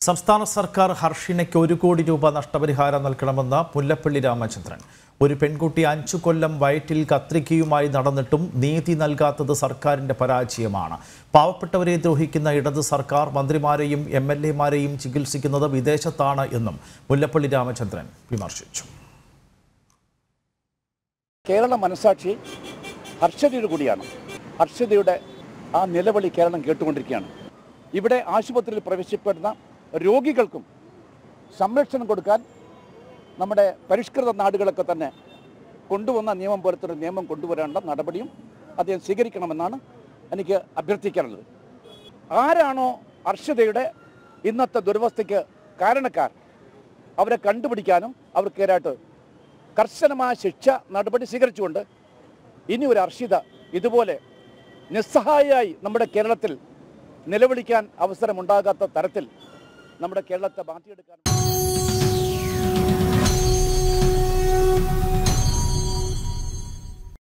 സംസ്ഥാന സർക്കാർ ഹർഷിനയ്ക്ക് ഒരു കോടി രൂപ നഷ്ടപരിഹാരം നൽകണമെന്ന് മുല്ലപ്പള്ളി രാമചന്ദ്രൻ ഒരു പെൺകുട്ടി അഞ്ചു കൊല്ലം വയറ്റിൽ കത്രികയുമായി നടന്നിട്ടും നീതി നൽകാത്തത് സർക്കാരിന്റെ പരാജയമാണ് പാവപ്പെട്ടവരെ ദ്രോഹിക്കുന്ന ഇടത് സർക്കാർ മന്ത്രിമാരെയും എം എൽ എമാരെയും ചികിത്സിക്കുന്നത് വിദേശത്താണ് എന്നും മുല്ലപ്പള്ളി രാമചന്ദ്രൻ വിമർശിച്ചു കേരള മനസാക്ഷി ഹർഷതയുടെ കൂടിയാണ് ഹർഷതയുടെ ആ നിലവിളി കേരളം കേട്ടുകൊണ്ടിരിക്കുകയാണ് ഇവിടെ ആശുപത്രിയിൽ പ്രവേശിക്കപ്പെടുന്ന രോഗികൾക്കും സംരക്ഷണം കൊടുക്കാൻ നമ്മുടെ പരിഷ്കൃത നാടുകളൊക്കെ തന്നെ കൊണ്ടുവന്ന നിയമം പോലത്തെ ഒരു നിയമം കൊണ്ടുവരേണ്ട നടപടിയും അദ്ദേഹം സ്വീകരിക്കണമെന്നാണ് എനിക്ക് അഭ്യർത്ഥിക്കാനുള്ളത് ആരാണോ ഹർഷതയുടെ ഇന്നത്തെ ദുരവസ്ഥയ്ക്ക് കാരണക്കാർ അവരെ കണ്ടുപിടിക്കാനും അവർക്കെതിരായിട്ട് കർശനമായ ശിക്ഷ നടപടി സ്വീകരിച്ചുകൊണ്ട് ഇനി ഒരു അർഷിത ഇതുപോലെ നിസ്സഹായമായി നമ്മുടെ കേരളത്തിൽ നിലവിളിക്കാൻ അവസരമുണ്ടാകാത്ത തരത്തിൽ നമ്മുടെ കേരളത്തെ മാറ്റിയെടുക്കാൻ